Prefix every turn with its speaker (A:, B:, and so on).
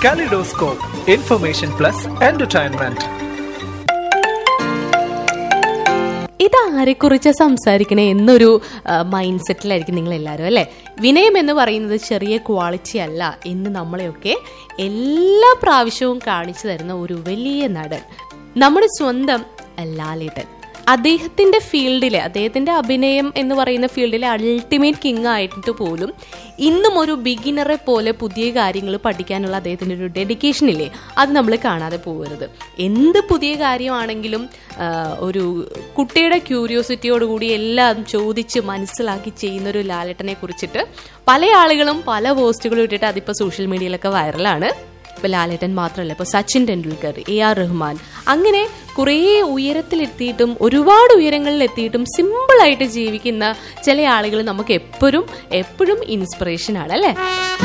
A: kaleidoscope information plus entertainment
B: ഇതാരെക്കുറിച്ച് സംസാരിക്കണേ എന്നൊരു മൈൻഡ് സെറ്റിലായിരിക്കും നിങ്ങൾ എല്ലാവരും അല്ലേ വിനയം എന്ന് പറയുന്നത് ചെറിയ ക്വാളിറ്റി അല്ല എന്ന് നമ്മളെയൊക്കെ എല്ലാ പ്രാവശ്യവും കാണിച്ചു തരുന്ന ഒരു വലിയ നടൻ നമ്മുടെ സ്വന്തം ലാലേട്ടൻ അദ്ദേഹത്തിന്റെ ഫീൽഡിലെ അദ്ദേഹത്തിന്റെ അഭിനയം എന്ന് പറയുന്ന ഫീൽഡിലെ അൾട്ടിമേറ്റ് കിങ് ആയിട്ട് പോലും ഇന്നും ഒരു ബിഗിനറെ പോലെ പുതിയ കാര്യങ്ങൾ പഠിക്കാനുള്ള അദ്ദേഹത്തിന്റെ ഒരു ഡെഡിക്കേഷൻ ഇല്ലേ അത് നമ്മൾ കാണാതെ പോകരുത് എന്ത് പുതിയ കാര്യമാണെങ്കിലും ആ, ഒരു കുട്ടിയുടെ ക്യൂരിയോസിറ്റിയോടുകൂടി എല്ലാം ചോദിച്ച് മനസ്സിലാക്കി ചെയ്യുന്ന ഒരു ലാലേട്ടനെ കുറിച്ചിട്ട് പല ആളുകളും പല പോസ്റ്റുകളും ഇട്ടിട്ട് അതിപ്പോൾ സോഷ്യൽ മീഡിയയിലൊക്കെ വൈറലാണ് ഇപ്പൊ ലാലേട്ടൻ മാത്രമല്ല ഇപ്പൊ സച്ചിൻ ടെണ്ടുൽക്കർ എ ആർ റഹ്മാൻ അങ്ങനെ കുറേ ഉയരത്തിലെത്തിയിട്ടും ഒരുപാട് ഉയരങ്ങളിൽ എത്തിയിട്ടും സിമ്പിളായിട്ട് ജീവിക്കുന്ന ചില ആളുകൾ നമുക്ക് എപ്പോഴും എപ്പോഴും ഇൻസ്പിറേഷൻ ആണ് അല്ലേ